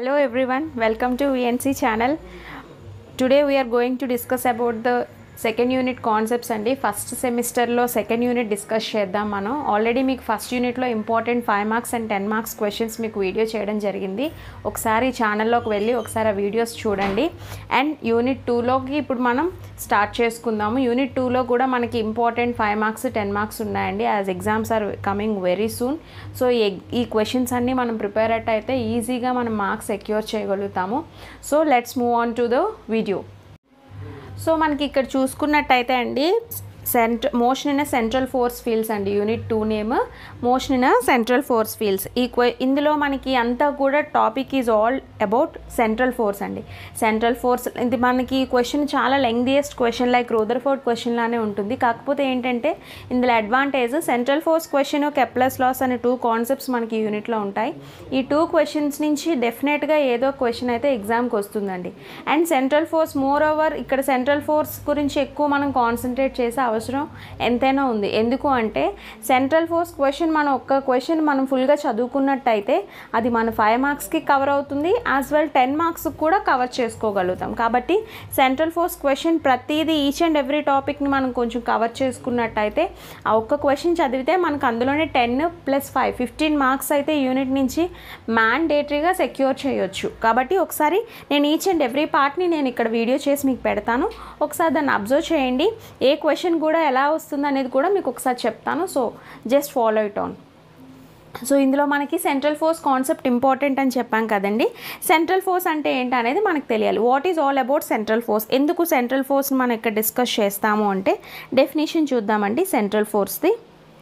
Hello everyone, welcome to VNC channel. Today we are going to discuss about the second unit concepts అండి first సెమిస్టర్లో second unit discuss చేద్దాం మనం already మీకు ఫస్ట్ యూనిట్లో important five marks and ten marks questions మీకు video చేయడం జరిగింది ఒకసారి ఛానల్లోకి వెళ్ళి ఒకసారి ఆ వీడియోస్ చూడండి అండ్ యూనిట్ టూలోకి ఇప్పుడు మనం స్టార్ట్ చేసుకుందాము యూనిట్ టూలో కూడా మనకి important five marks ten marks ఉన్నాయండి as exams are coming very soon so ఈ ఈ క్వశ్చన్స్ అన్నీ మనం ప్రిపేర్ అట్ అయితే ఈజీగా మనం మార్క్స్ సెక్యూర్ చేయగలుగుతాము so let's move on to the video so మనకి ఇక్కడ చూసుకున్నట్టయితే అండి central motion in central force fields అండి unit two name motion in central force fields ఈ క్వ ఇందులో మనకి అంతా కూడా topic is all about central force అండి సెంట్రల్ ఫోర్స్ ఇది మనకి క్వశ్చన్ చాలా lengthiest question like Rutherford question లానే ఉంటుంది కాకపోతే ఏంటంటే ఇందులో advantage central force question Kepler's laws అనే టూ కాన్సెప్ట్స్ మనకి యూనిట్లో ఉంటాయి ఈ టూ క్వశ్చన్స్ నుంచి డెఫినెట్గా ఏదో క్వశ్చన్ అయితే ఎగ్జామ్కి వస్తుందండి and central force more over ఇక్కడ సెంట్రల్ ఫోర్స్ గురించి ఎక్కువ మనం కాన్సన్ట్రేట్ చేసే అవసరం ఎంతైనా ఉంది ఎందుకు అంటే సెంట్రల్ ఫోర్స్ క్వశ్చన్ మనం ఒక్క క్వశ్చన్ మనం ఫుల్గా చదువుకున్నట్టయితే అది మన ఫైవ్ మార్క్స్కి కవర్ అవుతుంది యాజ్ వెల్ టెన్ మార్క్స్ కూడా కవర్ చేసుకోగలుగుతాం కాబట్టి సెంట్రల్ ఫోర్స్ క్వశ్చన్ ప్రతిదీ ఈచ్ అండ్ ఎవ్రీ టాపిక్ని మనం కొంచెం కవర్ చేసుకున్నట్టయితే ఆ ఒక్క క్వశ్చన్ చదివితే మనకు అందులోనే ten plus five fifteen marks అయితే యూనిట్ నుంచి మ్యాండేటరీగా సెక్యూర్ చేయొచ్చు కాబట్టి ఒకసారి నేను ఈచ్ అండ్ ఎవ్రీ పార్ట్ని నేను ఇక్కడ వీడియో చేసి మీకు పెడతాను ఒకసారి దాన్ని అబ్జర్వ్ చేయండి ఏ క్వశ్చన్ కూడా ఎలా వస్తుంది అనేది కూడా మీకు ఒకసారి చెప్తాను so just follow it on so ఇందులో మనకి సెంట్రల్ ఫోర్స్ కాన్సెప్ట్ ఇంపార్టెంట్ అని చెప్పాం కదండి సెంట్రల్ ఫోర్స్ అంటే ఏంటి అనేది మనకు తెలియాలి what is all about central force ఎందుకు సెంట్రల్ ఫోర్స్ మనం ఇక్కడ డిస్కస్ చేస్తాము అంటే డెఫినేషన్ చూద్దామండి సెంట్రల్ ఫోర్స్ది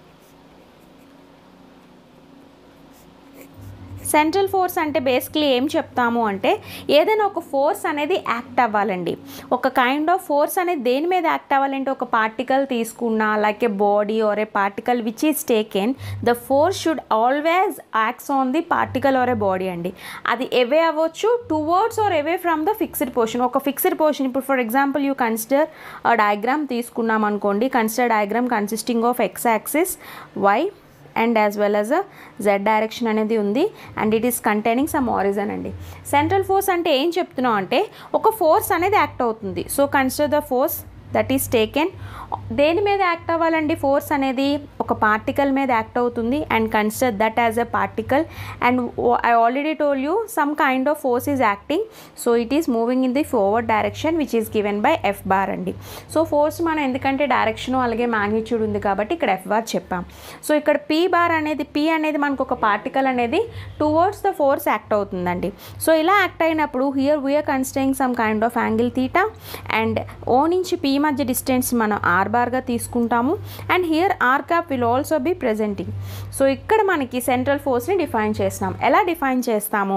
సెంట్రల్ ఫోర్స్ అంటే బేసిక్లీ ఏం చెప్తాము అంటే ఏదైనా ఒక ఫోర్స్ అనేది యాక్ట్ అవ్వాలండి ఒక కైండ్ ఆఫ్ ఫోర్స్ అనేది దేని మీద యాక్ట్ అవ్వాలంటే ఒక పార్టికల్ తీసుకున్నా like a body or a particle which is taken the force should always acts on the particle or a body అండి అది ఎవే అవ్వచ్చు towards or away from the fixed portion ఒక ఫిక్స్డ్ పోర్షన్ ఇప్పుడు for example you consider diagram తీసుకున్నాం అనుకోండి consider diagram consisting of X axis Y and as well as a Z direction అనేది ఉంది and it is containing some origin అండి central force అంటే ఏం చెప్తున్నాం అంటే ఒక ఫోర్స్ అనేది యాక్ట్ అవుతుంది so consider the force that is taken దేని మీద యాక్ట్ అవ్వాలండి ఫోర్స్ అనేది ఒక పార్టికల్ మీద యాక్ట్ అవుతుంది and consider that as a particle and I already told you some kind of force is acting so it is moving in the forward direction which is given by F bar అండి so force మనం ఎందుకంటే direction అలాగే magnitude ఉంది కాబట్టి ఇక్కడ F bar చెప్పాం so ఇక్కడ P bar అనేది పీ అనేది మనకు ఒక పార్టికల్ అనేది టువర్డ్స్ ద ఫోర్స్ యాక్ట్ అవుతుందండి సో ఇలా యాక్ట్ అయినప్పుడు here we are considering some kind of angle theta and O నుంచి పీ మధ్య డిస్టెన్స్ మనం ఆర్ బార్గా తీసుకుంటాము and here R cap will also be presenting so ఇక్కడ మనకి సెంట్రల్ ఫోర్స్ని డిఫైన్ చేస్తున్నాం ఎలా డిఫైన్ చేస్తాము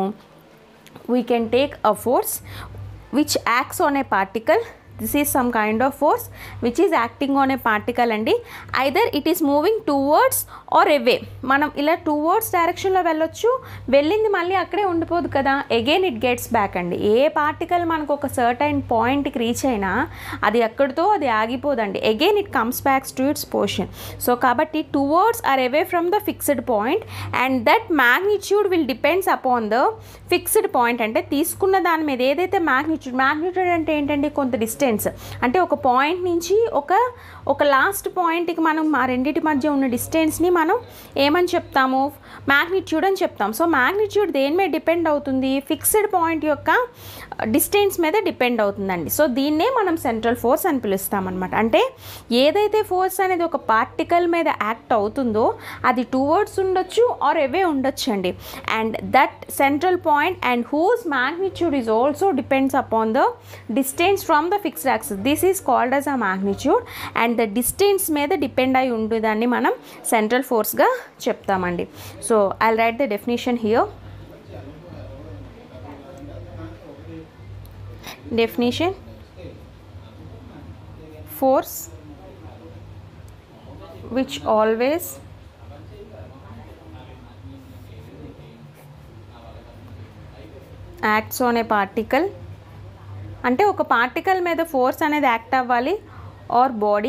we can take a force which acts on a particle this is some kind of force which is acting on a particle అండి either it is moving towards or away మనం ఇలా towards డైరెక్షన్లో వెళ్ళొచ్చు వెళ్ళింది మళ్ళీ అక్కడే ఉండిపోదు కదా అగైన్ ఇట్ గెట్స్ బ్యాక్ అండి ఏ పార్టికల్ మనకు ఒక సర్టైన్ పాయింట్కి రీచ్ అయినా అది ఎక్కడితో అది ఆగిపోదండి again it comes backs to its portion so కాబట్టి towards or away from the fixed point and that magnitude will depends upon the fixed point అంటే తీసుకున్న దాని మీద ఏదైతే మ్యాగ్నిట్యూడ్ మ్యాగ్నిట్యూడ్ అంటే ఏంటండి కొంత డిస్టెన్స్ అంటే ఒక పాయింట్ నుంచి ఒక ఒక లాస్ట్ పాయింట్కి మనం ఆ రెండింటి మధ్య ఉన్న డిస్టెన్స్ని మనం ఏమని చెప్తాము మ్యాగ్నిట్యూడ్ అని చెప్తాం సో మ్యాగ్నిట్యూడ్ దేని మీద డిపెండ్ అవుతుంది ఫిక్స్డ్ పాయింట్ యొక్క డిస్టెన్స్ మీద డిపెండ్ అవుతుందండి సో దీన్నే మనం సెంట్రల్ ఫోర్స్ అని పిలుస్తామన్నమాట అంటే ఏదైతే ఫోర్స్ అనేది ఒక పార్టికల్ మీద యాక్ట్ అవుతుందో అది టువర్డ్స్ ఉండొచ్చు ఆర్ ఎవే ఉండొచ్చు అండి and that central point and whose magnitude is also depends upon the distance from the fixed axis this is called as a magnitude and the distance మీద depend అయి ఉండేదాన్ని మనం central ఫోర్స్గా చెప్తామండి so I write the definition here definition force which always acts on a particle అంటే ఒక particle మీద force అనేది యాక్ట్ అవ్వాలి or body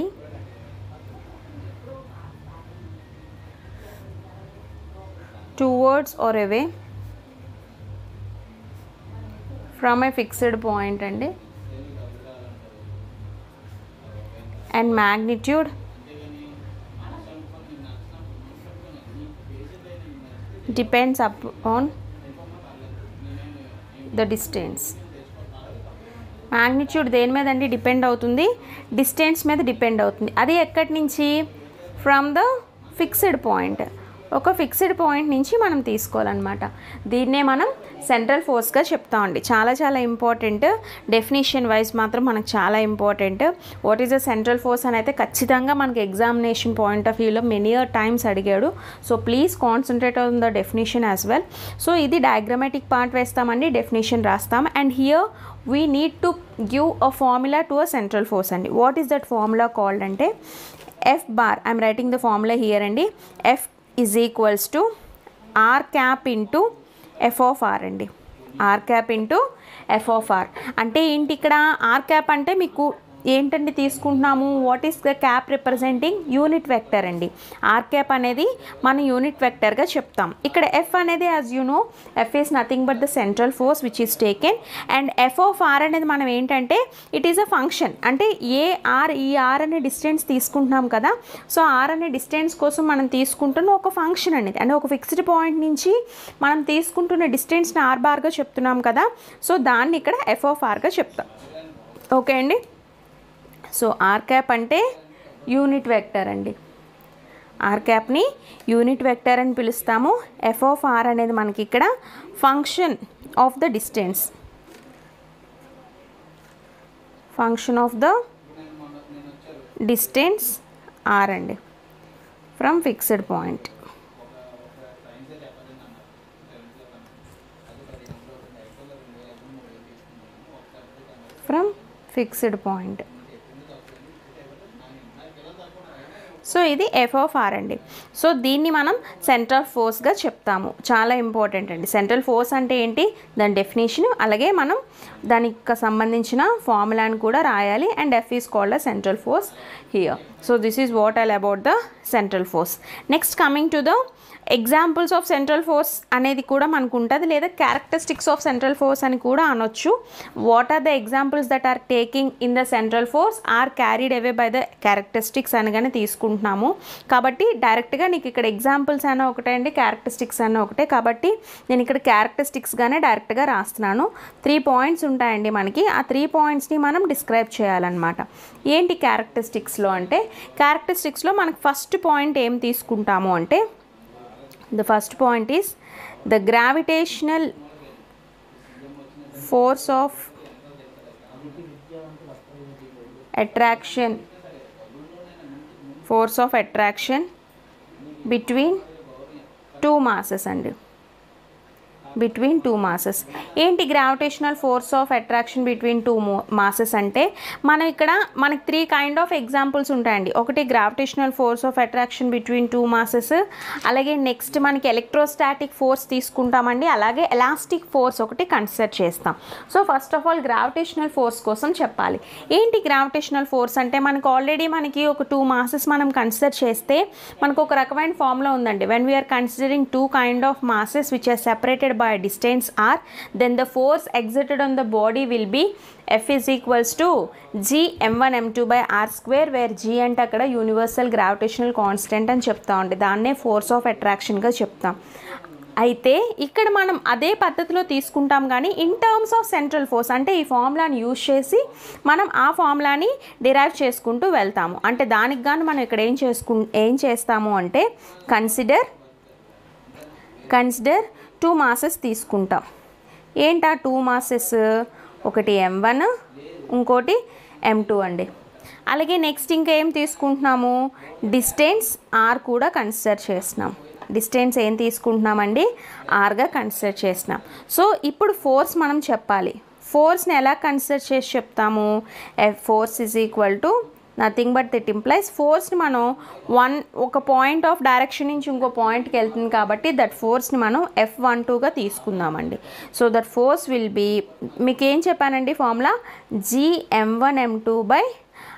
towards or away from a fixed point అండి and magnitude depends up on the distance magnitude దేని మీద అండి depend అవుతుంది డిస్టెన్స్ మీద డిపెండ్ అవుతుంది అది ఎక్కడి నుంచి ఫ్రమ్ ద ఫిక్స్డ్ పాయింట్ ఒక ఫిక్స్డ్ పాయింట్ నుంచి మనం తీసుకోవాలన్నమాట దీన్నే మనం సెంట్రల్ ఫోర్స్గా చెప్తామండి చాలా చాలా ఇంపార్టెంట్ డెఫినేషన్ వైజ్ మాత్రం మనకు చాలా important what is the central force అని అయితే ఖచ్చితంగా మనకి ఎగ్జామినేషన్ పాయింట్ ఆఫ్ వ్యూలో మెనీ ఇయర్ టైమ్స్ అడిగాడు so please concentrate on the definition as well so ఇది డయాగ్రమాటిక్ పార్ట్ వేస్తామండి డెఫినేషన్ రాస్తాం and here we need to give a formula to a central force అండి what is that formula called అంటే F bar I'm writing the formula here అండి F is equals to R cap into F of R అండి R cap into F of R అంటే ఏంటి ఇక్కడ R cap అంటే మీకు ఏంటండి తీసుకుంటున్నాము what is the cap representing unit vector అండి ఆర్ క్యాప్ అనేది మనం యూనిట్ వెక్టర్గా చెప్తాం ఇక్కడ ఎఫ్ అనేది as you know F is nothing but the central force which is taken and F of R అనేది మనం ఏంటంటే ఇట్ ఈస్ అ ఫంక్షన్ అంటే ఏ ఆర్ ఈ ఆర్ అనే డిస్టెన్స్ తీసుకుంటున్నాం కదా సో ఆర్ అనే డిస్టెన్స్ కోసం మనం తీసుకుంటున్న ఒక ఫంక్షన్ అనేది అంటే ఒక ఫిక్స్డ్ పాయింట్ నుంచి మనం తీసుకుంటున్న డిస్టెన్స్ని ఆర్ బార్గా చెప్తున్నాం కదా సో దాన్ని ఇక్కడ ఎఫ్ ఆఫ్ ఆర్గా చెప్తాం ఓకే అండి సో ఆర్ క్యాప్ అంటే యూనిట్ వెక్టర్ అండి ఆర్ క్యాప్ని యూనిట్ వెక్టర్ అని పిలుస్తాము ఎఫ్ ఆఫ్ ఆర్ అనేది మనకి ఇక్కడ function of the distance function of the distance R అండి from fixed point from fixed point so ఇది ఎఫ్ ఆఫ్ ఆర్ అండి సో దీన్ని మనం సెంట్రల్ ఫోర్స్గా చెప్తాము చాలా ఇంపార్టెంట్ అండి సెంట్రల్ ఫోర్స్ అంటే ఏంటి దాని డెఫినేషన్ అలాగే మనం దానికి సంబంధించిన ఫార్ములాని కూడా రాయాలి and F is called a central force here so this is what I'll about the central force next coming to the examples of central force అనేది కూడా మనకు ఉంటుంది లేదా క్యారెక్టరిస్టిక్స్ ఆఫ్ సెంట్రల్ ఫోర్స్ అని కూడా అనొచ్చు what are the examples that are taking in the central force are carried away by the characteristics అనగానే తీసుకుంటున్నాము కాబట్టి డైరెక్ట్గా నీకు ఇక్కడ ఎగ్జాంపుల్స్ అయినా ఒకటే అండి క్యారెక్టరిస్టిక్స్ అయినా ఒకటే కాబట్టి నేను ఇక్కడ క్యారెక్టరిస్టిక్స్గానే డైరెక్ట్గా రాస్తున్నాను త్రీ పాయింట్స్ ఉంటాయండి మనకి ఆ త్రీ పాయింట్స్ని మనం డిస్క్రైబ్ చేయాలన్నమాట ఏంటి క్యారెక్టరిస్టిక్స్లో అంటే క్యారెక్టరిస్టిక్స్లో మనకు ఫస్ట్ పాయింట్ ఏం తీసుకుంటాము అంటే the first point is the gravitational force of attraction force of attraction between two masses అండి బిట్వీన్ టూ మాసెస్ ఏంటి gravitational force of attraction between two masses అంటే మనం ఇక్కడ మనకి త్రీ కైండ్ ఆఫ్ ఎగ్జాంపుల్స్ ఉంటాయండి ఒకటి gravitational force of attraction between two masses అలాగే next మనకి ఎలక్ట్రోస్టాటిక్ ఫోర్స్ తీసుకుంటామండి అలాగే ఎలాస్టిక్ ఫోర్స్ ఒకటి కన్సిడర్ చేస్తాం so first of all gravitational force కోసం చెప్పాలి ఏంటి గ్రావిటేషనల్ ఫోర్స్ అంటే మనకు ఆల్రెడీ మనకి ఒక టూ మాసెస్ మనం కన్సిడర్ చేస్తే మనకు ఒక రకమైన ఫార్ములా ఉందండి when we are considering two kind of masses which are separated by a distance r then the force exerted on the body will be f is equals to g m1 m2 by r square where g అంటే అక్కడ universal gravitational constant అని చెప్తా ఉండే దాన్నే force of అట్రాక్షన్గా చెప్తాం అయితే ఇక్కడ మనం అదే పద్ధతిలో తీసుకుంటాం కానీ in terms of central force అంటే ఈ ఫార్ములాని యూజ్ చేసి మనం ఆ ఫార్ములాని డిరైవ్ చేసుకుంటూ వెళ్తాము అంటే దానికి గాను మనం ఇక్కడ ఏం చేసుకు ఏం చేస్తాము అంటే కన్సిడర్ కన్సిడర్ టూ మాసెస్ తీసుకుంటాం ఏంటా టూ మాసెస్ ఒకటి ఎం వన్ ఇంకోటి ఎం టూ అండి అలాగే నెక్స్ట్ ఇంకా ఏం తీసుకుంటున్నాము డిస్టెన్స్ ఆర్ కూడా కన్సిడర్ చేస్తున్నాం డిస్టెన్స్ ఏం తీసుకుంటున్నామండి ఆర్గా కన్సిడర్ చేస్తున్నాం సో ఇప్పుడు ఫోర్స్ మనం చెప్పాలి ఫోర్స్ని ఎలా కన్సిడర్ చేసి చెప్తాము force is equal to nothing but it implies ఫోర్స్ని మనం వన్ ఒక పాయింట్ ఆఫ్ డైరెక్షన్ నుంచి ఇంకో పాయింట్కి వెళ్తుంది కాబట్టి దట్ ఫోర్స్ని మనం ఎఫ్ వన్ టూగా తీసుకుందామండి so that force will be మీకు ఏం చెప్పానండి formula G M one M two by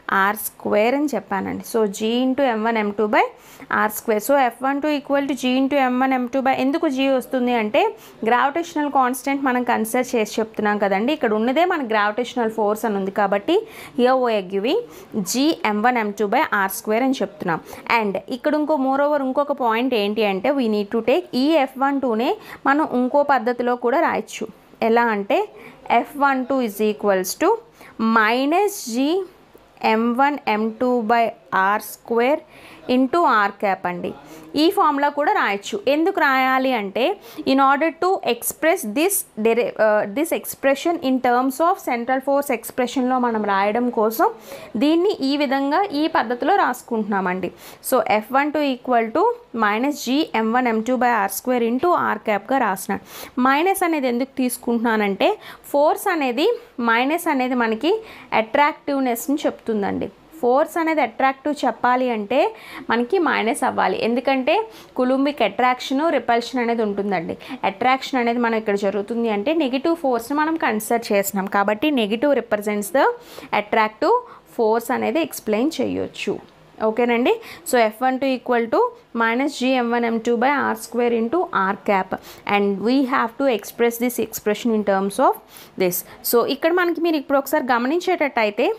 R square అని చెప్పానండి so G into M one M two by R square so F one two equal to G into M one M two by ఎందుకు G వస్తుంది అంటే gravitational constant మనం consider చేసి చెప్తున్నాం కదండి ఇక్కడ ఉన్నదే మన గ్రావిటేషనల్ ఫోర్స్ అని ఉంది కాబట్టి here oh giving G M one M two by R square అని చెప్తున్నాం అండ్ ఇక్కడ ఇంకో మోర్ ఓవర్ ఇంకొక పాయింట్ ఏంటి అంటే వీ నీడ్ టు టేక్ ఈ ఎఫ్ వన్ టూనే మనం ఇంకో పద్ధతిలో కూడా రాయొచ్చు ఎలా అంటే F one two is equals to minus G M one M two by R square into R cap అండి ఈ ఫార్ములా కూడా రాయొచ్చు ఎందుకు రాయాలి అంటే in order to express this there this expression in terms of central force ఎక్స్ప్రెషన్లో మనం రాయడం కోసం దీన్ని ఈ విధంగా ఈ పద్ధతిలో రాసుకుంటున్నామండి so F one two equal to minus G M one M two by R square into R క్యాప్గా రాసినాను మైనస్ అనేది ఎందుకు తీసుకుంటున్నానంటే ఫోర్స్ అనేది మైనస్ అనేది మనకి అట్రాక్టివ్నెస్ని చెప్తుందండి ఫోర్స్ అనేది అట్రాక్టివ్ చెప్పాలి అంటే మనకి మైనస్ అవ్వాలి ఎందుకంటే కులుంబిక్ అట్రాక్షన్ రిపల్షన్ అనేది ఉంటుందండి అట్రాక్షన్ అనేది మనం ఇక్కడ జరుగుతుంది అంటే నెగిటివ్ ఫోర్స్ని మనం కన్సిడర్ చేసినాం కాబట్టి negative represents the attractive force అనేది ఎక్స్ప్లెయిన్ చేయొచ్చు ఓకేనండి so F one two equal to minus G M one M two by R square into R cap and we have to express this expression in terms of this so ఇక్కడ మనకి మీరు ఇప్పుడు ఒకసారి గమనించేటట్టయితే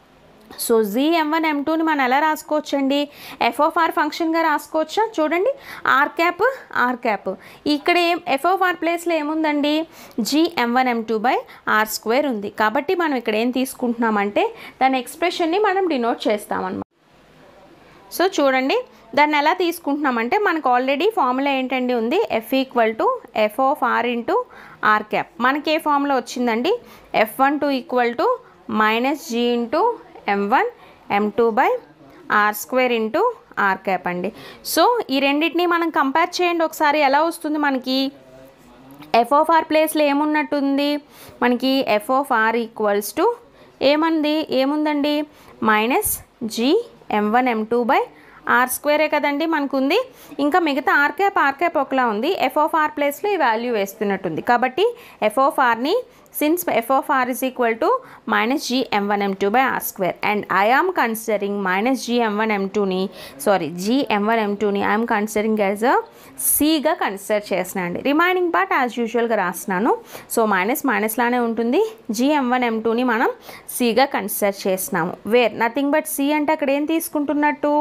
so G M one M టూని మనం ఎలా రాసుకోవచ్చండి F of are ఫంక్షన్గా రాసుకోవచ్చా చూడండి ఆర్ క్యాప్ ఆర్ క్యాప్ ఇక్కడ ఏం ఎఫ్ ఆఫ్ ఆర్ ప్లేస్లో ఏముందండి G M one M two by R square ఉంది కాబట్టి మనం ఇక్కడ ఏం తీసుకుంటున్నామంటే దాని ఎక్స్ప్రెషన్ని మనం డినోట్ చేస్తామన్నమాట సో చూడండి దాన్ని ఎలా తీసుకుంటున్నామంటే మనకు ఆల్రెడీ ఫార్ములా ఏంటండి ఉంది F equal to F of R into R cap మనకి ఏ ఫార్ములా వచ్చిందండి F one two equal to minus G into M one M two by R square into R cap అండి సో ఈ రెండింటిని మనం compare చేయండి ఒకసారి ఎలా వస్తుంది మనకి ఎఫ్ ఆఫ్ ఆర్ ప్లేస్లో ఏమున్నట్టుంది మనకి F of R equals to ఏమంది ఏముందండి minus G M one M two by R స్క్వేరే కదండి మనకు ఉంది ఇంకా మిగతా ఆర్ క్యాప్ ఆర్ క్యాప్ ఒకలా ఉంది ఎఫ్ ఆఫ్ ఆర్ ప్లేస్లో ఈ వాల్యూ వేస్తున్నట్టుంది కాబట్టి ఎఫ్ ఆఫ్ ఆర్ని since F of R is equal to minus G M one M two by R square and I am considering minus G M one M టూని sorry G M one M టూని I'm considering as a సిగా consider చేసిన అండి remaining part as యూజువల్గా రాస్తున్నాను so minus minus లానే ఉంటుంది G M one M టూని మనం సిగా కన్సిడర్ చేసినాము వేర్ నథింగ్ బట్ సి అంటే అక్కడ ఏం తీసుకుంటున్నట్టు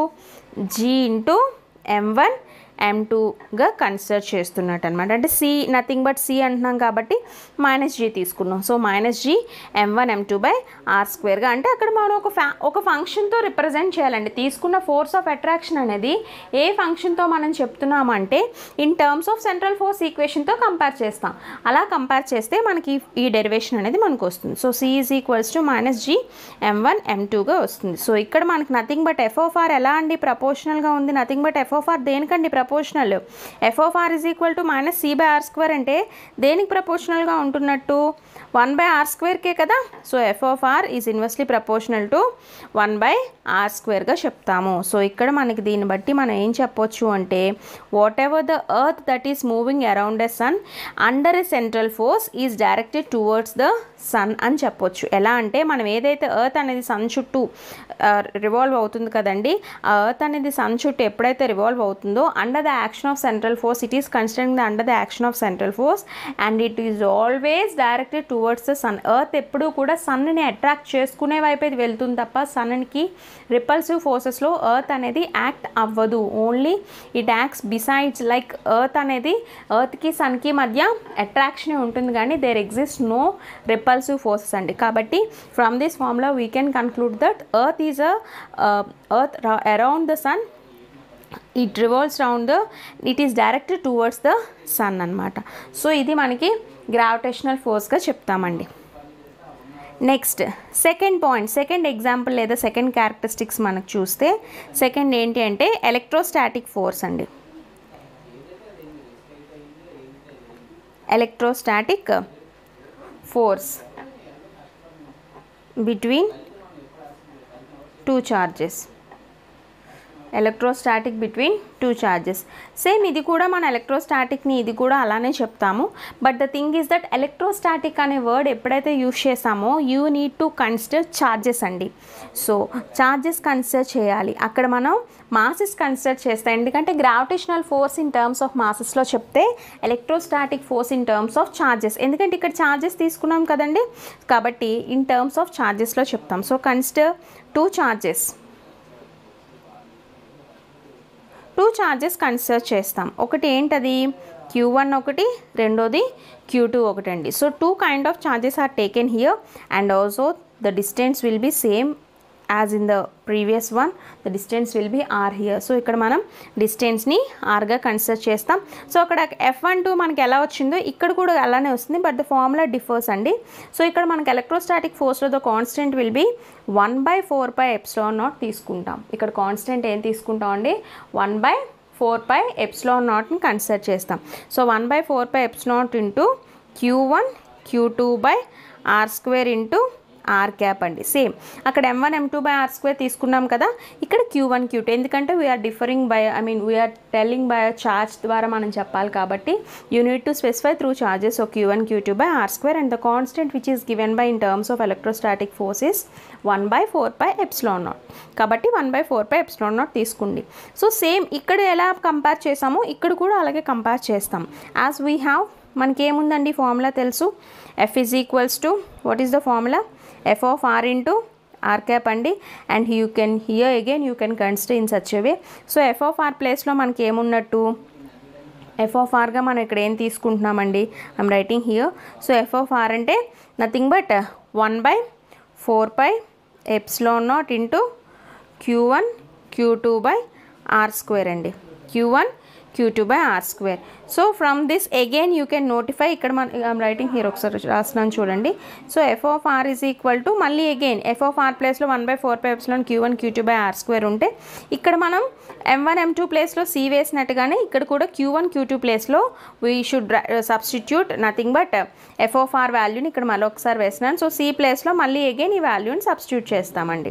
G into M one M టూగా కన్సిడర్ చేస్తున్నట్టు అనమాట అంటే సి నథింగ్ బట్ సి అంటున్నాం కాబట్టి మైనస్ జీ తీసుకున్నాం so minus G M one M two by R స్క్వేర్గా అంటే అక్కడ మనం ఒక ఫ్యా ఒక ఫంక్షన్తో రిప్రజెంట్ చేయాలండి తీసుకున్న ఫోర్స్ ఆఫ్ అట్రాక్షన్ అనేది ఏ ఫంక్షన్తో మనం చెప్తున్నామంటే in terms of central force ఈక్వేషన్తో కంపేర్ చేస్తాం అలా కంపేర్ చేస్తే మనకి ఈ డెరివేషన్ అనేది మనకు వస్తుంది so C is equals to minus G M one M టూగా వస్తుంది సో ఇక్కడ మనకి nothing but F of R ఎలా అండి ప్రపోర్షనల్గా ఉంది nothing but F of R దేనికండి proportional F of R is equal to minus C by R square అంటే దేనికి ప్రపోర్షనల్గా ఉంటున్నట్టు వన్ బై ఆర్ స్క్వేర్కే కదా so F of R is inversely proportional to one by R స్క్వేర్గా చెప్తాము సో ఇక్కడ మనకి దీన్ని బట్టి మనం ఏం చెప్పొచ్చు అంటే whatever the earth that is moving around a sun under a central force is directed towards the sun అని చెప్పొచ్చు ఎలా అంటే మనం ఏదైతే ఎర్త్ అనేది సన్ చుట్టూ రివాల్వ్ అవుతుంది కదండి ఆ ఎర్త్ అనేది సన్ చుట్టూ ఎప్పుడైతే రివాల్వ్ అవుతుందో under the action of central force it is considering the under the action of central force and it is always directed towards the sun earth ఎప్పుడూ కూడా సన్ని అట్రాక్ట్ చేసుకునే వైపే వెళ్తుంది తప్ప సన్కి రిపల్సివ్ ఫోర్సెస్లో ఎర్త్ అనేది యాక్ట్ అవ్వదు only it acts besides like earth అనేది ఎర్త్కి సన్కి మధ్య అట్రాక్షన్ ఉంటుంది కానీ there exist no repulsive forces అండి కాబట్టి from this formula we can conclude that earth is a earth around the sun it revolves round the it is directed towards the sun అనమాట so ఇది మనకి gravitational ఫోర్స్గా చెప్తామండి next second point second example లేదా second characteristics మనకు చూస్తే second ఏంటి అంటే ఎలక్ట్రోస్టాటిక్ ఫోర్స్ అండి electrostatic force between two charges electrostatic between two charges same ఇది కూడా మన ఎలక్ట్రోస్టాటిక్ని ఇది కూడా అలానే చెప్తాము but the thing is that electrostatic అనే వర్డ్ ఎప్పుడైతే యూజ్ చేసామో you need to consider charges అండి సో ఛార్జెస్ కన్సిడర్ చేయాలి అక్కడ మనం మాసెస్ కన్సిడర్ చేస్తాం ఎందుకంటే gravitational force in terms of మాసెస్లో చెప్తే electrostatic force in terms of charges ఎందుకంటే ఇక్కడ ఛార్జెస్ తీసుకున్నాం కదండి కాబట్టి ఇన్ టర్మ్స్ ఆఫ్ ఛార్జెస్లో చెప్తాం so consider two charges two charges consider చేస్తాం ఒకటి ఏంటది క్యూ వన్ ఒకటి రెండోది క్యూ టూ ఒకటి అండి so two kind of charges are taken here and also the distance will be same as in the previous one the distance will be R here so ఇక్కడ మనం డిస్టెన్స్ని ఆర్గా consider చేస్తాం so అక్కడ F one two మనకి ఎలా వచ్చిందో ఇక్కడ కూడా అలానే వస్తుంది బట్ ద ఫార్ములా డిఫర్స్ అండి సో ఇక్కడ మనకి ఎలక్ట్రోస్టాటిక్ ఫోర్స్లో the constant will be one by four by epsilon naught తీసుకుంటాం ఇక్కడ కాన్స్టెంట్ ఏం తీసుకుంటాం అండి one by four by epsilon నాట్ని కన్సిడర్ చేస్తాం so one by four by epsilon into Q one Q two by R square into R cap అండి same అక్కడ M one M two by R square తీసుకున్నాం కదా ఇక్కడ Q one Q two ఎందుకంటే we are differing by I mean we are telling by charge ద్వారా మనం చెప్పాలి కాబట్టి unit to specify through charges of Q one Q two by R square and the constant which is given by in terms of electrostatic forces one by four by epsilon naught కాబట్టి one by four by epsilon naught తీసుకోండి so same ఇక్కడ ఎలా compare చేసామో ఇక్కడ కూడా అలాగే compare చేస్తాం as we have మనకి ఏముందండి ఫార్ములా తెలుసు F is equals to what is the formula F of R into R cap అండి and you can here again you can consider in such way so F of R ప్లేస్లో మనకి ఏమున్నట్టు F of ఆర్గా మనం ఇక్కడ ఏం తీసుకుంటున్నామండి I'm writing here so F of R అంటే nothing but one by four by epsilon naught into Q one Q two by R square అండి queue one Q two by R square so from this again you can notify ఇక్కడ మన I'm writing here ఒకసారి రాస్తున్నాను చూడండి so F of R is equal to మళ్ళీ again F of R ప్లేస్లో one by four by epsilon Q one Q two by R square ఉంటే ఇక్కడ మనం ఎం వన్ ఎం టూ ప్లేస్లో సి వేసినట్టుగానే ఇక్కడ కూడా క్యూ వన్ క్యూ టూ ప్లేస్లో we should substitute nothing but F of are వాల్యూని ఇక్కడ మళ్ళీ ఒకసారి వేసినాను సో సి ప్లేస్లో మళ్ళీ అగైన్ ఈ వాల్యూని సబ్స్టిట్యూట్ చేస్తామండి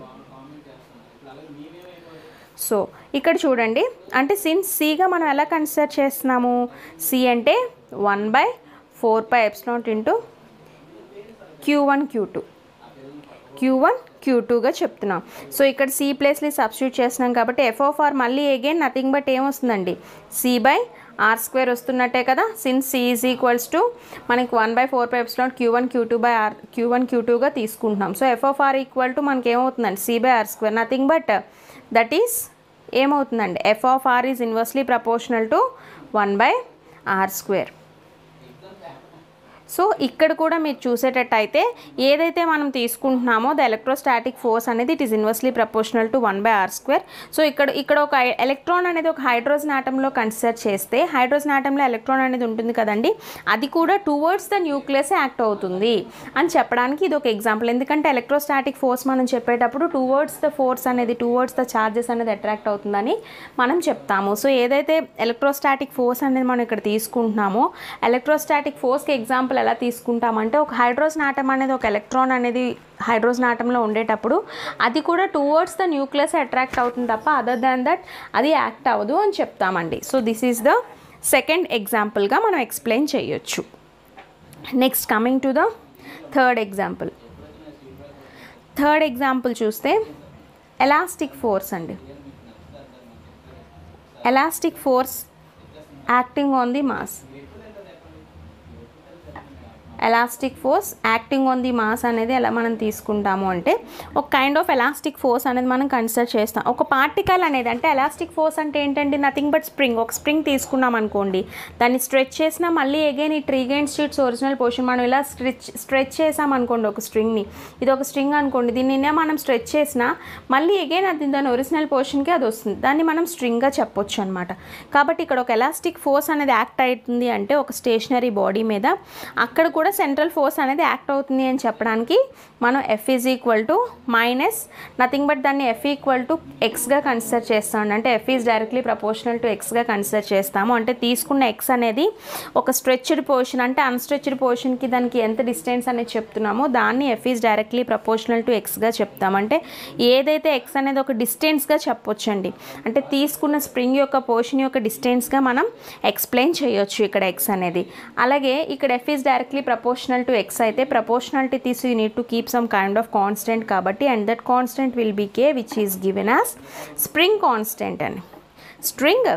సో ఇక్కడ చూడండి అంటే సిన్స్ సిగా మనం ఎలా కన్సిడర్ చేస్తున్నాము సి అంటే one by four by epsilon into Q one Q two Q one Q టూగా చెప్తున్నాం సో ఇక్కడ సి ప్లేస్ని సబ్స్టిట్యూట్ చేస్తున్నాం కాబట్టి ఎఫ్ ఆఫ్ ఆర్ మళ్ళీ అగైన్ నథింగ్ బట్ ఏమొస్తుందండి సి బై ఆర్ స్క్వేర్ వస్తున్నట్టే కదా since C is equals to మనకి one by four by epsilon Q one Q two by R Q one Q టూగా తీసుకుంటున్నాం so F of R equal to మనకి ఏమవుతుందండి C by R square nothing but that is ఏమవుతుందండి F of R is inversely proportional to one by R square so ఇక్కడ కూడా మీరు చూసేటట్టయితే ఏదైతే మనం తీసుకుంటున్నామో ద ఎలక్ట్రోస్టాటిక్ ఫోర్స్ అనేది it is inversely proportional to one by R square so ఇక్కడ ఇక్కడ ఒక ఎలక్ట్రాన్ అనేది ఒక హైడ్రోజన్ ఆటంలో కన్సిడర్ చేస్తే హైడ్రోజన్ ఆటంలో ఎలక్ట్రాన్ అనేది ఉంటుంది కదండి అది కూడా టువర్డ్స్ ద న్యూక్లియస్ యాక్ట్ అవుతుంది అని చెప్పడానికి ఇది ఒక ఎగ్జాంపుల్ ఎందుకంటే ఎలక్ట్రోస్టాటిక్ ఫోర్స్ మనం చెప్పేటప్పుడు టువర్డ్స్ ద ఫోర్స్ అనేది టువర్డ్స్ ద చార్జెస్ అనేది అట్రాక్ట్ అవుతుందని మనం చెప్తాము సో ఏదైతే ఎలక్ట్రోస్టాటిక్ ఫోర్స్ అనేది మనం ఇక్కడ తీసుకుంటున్నామో ఎలక్ట్రోస్టాటిక్ ఫోర్స్కి ఎగ్జాంపుల్ ఎలా తీసుకుంటామంటే ఒక హైడ్రోజన్ ఆటం అనేది ఒక ఎలక్ట్రాన్ అనేది హైడ్రోజన్ ఆటంలో ఉండేటప్పుడు అది కూడా టువర్డ్స్ ద న్యూక్లియస్ అట్రాక్ట్ అవుతుంది తప్ప అదర్ దాన్ దట్ అది యాక్ట్ అవ్వదు అని చెప్తామండి so this is the second ఎగ్జాంపుల్గా మనం ఎక్స్ప్లెయిన్ చేయొచ్చు next coming to the third example third example చూస్తే ఎలాస్టిక్ ఫోర్స్ అండి elastic force acting on the mass elastic force acting on the mass అనేది ఎలా మనం తీసుకుంటాము అంటే ఒక కైండ్ ఆఫ్ ఎలాస్టిక్ ఫోర్స్ అనేది మనం కన్సిడర్ చేస్తాం ఒక పార్టికల్ అనేది అంటే ఎలాస్టిక్ ఫోర్స్ అంటే ఏంటంటే నథింగ్ బట్ స్ప్రింగ్ ఒక స్ప్రింగ్ తీసుకున్నాం అనుకోండి దాన్ని స్ట్రెచ్ చేసినా మళ్ళీ అగైన్ ఈ ట్రీగైన్ స్ట్రీట్స్ ఒరిజినల్ పోర్షన్ మనం ఇలా స్ట్రెచ్ స్ట్రెచ్ చేసాం అనుకోండి ఒక స్ట్రింగ్ని ఇది ఒక స్ట్రింగ్ అనుకోండి దీన్ని మనం స్ట్రెచ్ చేసినా మళ్ళీ అగైన్ అది దాని ఒరిజినల్ పోర్షన్కి అది వస్తుంది దాన్ని మనం స్ట్రింగ్గా చెప్పొచ్చు అనమాట కాబట్టి ఇక్కడ ఒక ఎలాస్టిక్ ఫోర్స్ అనేది యాక్ట్ అవుతుంది అంటే ఒక స్టేషనరీ బాడీ మీద అక్కడ కూడా సెంట్రల్ ఫోర్స్ అనేది యాక్ట్ అవుతుంది అని చెప్పడానికి మనం F is equal to minus nothing but దాన్ని ఎఫ్ ఈక్వల్ టు ఎక్స్గా కన్సిడర్ చేస్తాం అంటే F is directly proportional to ఎక్స్గా కన్సిడర్ చేస్తాము అంటే తీసుకున్న ఎక్స్ అనేది ఒక స్ట్రెచ్డ్ పోర్షన్ అంటే అన్స్ట్రెచ్డ్ పోర్షన్కి దానికి ఎంత డిస్టెన్స్ అనేది చెప్తున్నామో దాన్ని F is directly proportional to ఎక్స్గా చెప్తాం అంటే ఏదైతే ఎక్స్ అనేది ఒక డిస్టెన్స్గా చెప్పొచ్చండి అంటే తీసుకున్న స్ప్రింగ్ యొక్క పోర్షన్ యొక్క డిస్టెన్స్గా మనం ఎక్స్ప్లెయిన్ చేయొచ్చు ఇక్కడ ఎక్స్ అనేది అలాగే ఇక్కడ F is directly proportional to X అయితే ప్రపోర్షనాలిటీ తీసి you need to keep some kind of constant కాబట్టి and that constant will be K which is given as spring constant అని స్ట్రింగ్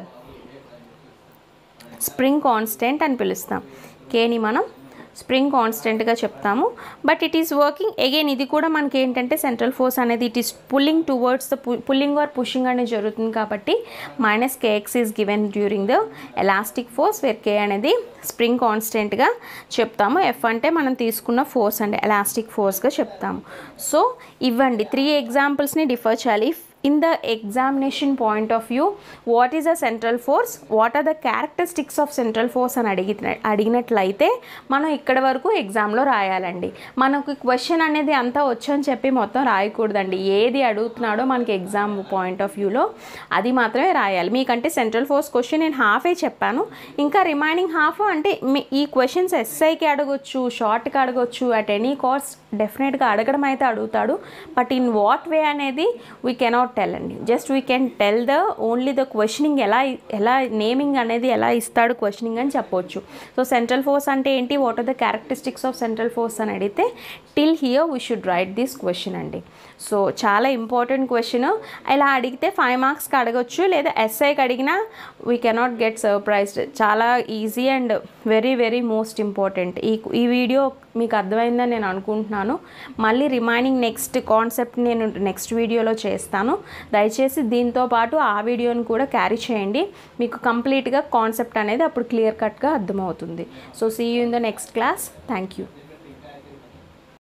స్ప్రింగ్ కాన్స్టెంట్ అని పిలుస్తాం కేని మనం స్ప్రింగ్ కాన్స్టెంట్గా చెప్తాము but it is working again ఇది కూడా మనకి ఏంటంటే సెంట్రల్ ఫోర్స్ అనేది it is pulling towards the pulling or pushing అనేది జరుగుతుంది కాబట్టి minus kx is given during the elastic force where K అనేది స్ప్రింగ్ కాన్స్టెంట్గా చెప్తాము ఎఫ్ అంటే మనం తీసుకున్న ఫోర్స్ అండి ఎలాస్టిక్ ఫోర్స్గా చెప్తాము సో ఇవ్వండి త్రీ ఎగ్జాంపుల్స్ని డిఫర్ చేయాలి in the examination point of view what is a central force what are the characteristics of central force అని అడిగి అడిగినట్లయితే మనం ఇక్కడ వరకు ఎగ్జామ్లో రాయాలండి మనకు క్వశ్చన్ అనేది అంతా వచ్చని చెప్పి మొత్తం రాయకూడదండి ఏది అడుగుతున్నాడో మనకి ఎగ్జామ్ పాయింట్ ఆఫ్ వ్యూలో అది మాత్రమే రాయాలి మీకంటే సెంట్రల్ ఫోర్స్ క్వశ్చన్ నేను హాఫే చెప్పాను ఇంకా రిమైనింగ్ హాఫ్ అంటే మీ ఈ క్వశ్చన్స్ ఎస్ఐకి అడగొచ్చు షార్ట్కి అడగొచ్చు అట్ ఎనీ కాస్ట్ డెఫినెట్గా అడగడం అయితే అడుగుతాడు బట్ ఇన్ వాట్ వే అనేది వీ కెనాట్ టెల్ అండి just we can tell the only the questioning ఎలా ఎలా నేమింగ్ అనేది ఎలా ఇస్తాడు క్వశ్చనింగ్ అని చెప్పొచ్చు సో సెంట్రల్ ఫోర్స్ అంటే ఏంటి what are the characteristics of central force అని అడిగితే till here we should write this question అండి సో చాలా ఇంపార్టెంట్ క్వశ్చన్ ఇలా అడిగితే ఫైవ్ మార్క్స్కి అడగొచ్చు లేదా ఎస్ఐకి అడిగినా వీ కెనాట్ గెట్ సర్ప్రైజ్డ్ చాలా easy and very very most important ఈ ఈ వీడియో మీకు అర్థమైందని నేను అనుకుంటున్నాను మళ్ళీ రిమైనింగ్ నెక్స్ట్ కాన్సెప్ట్ నేను నెక్స్ట్ వీడియోలో చేస్తాను దయచేసి దీంతో పాటు ఆ వీడియోని కూడా క్యారీ చేయండి మీకు కంప్లీట్గా కాన్సెప్ట్ అనేది అప్పుడు క్లియర్ కట్గా అర్థమవుతుంది so see you in the next class thank you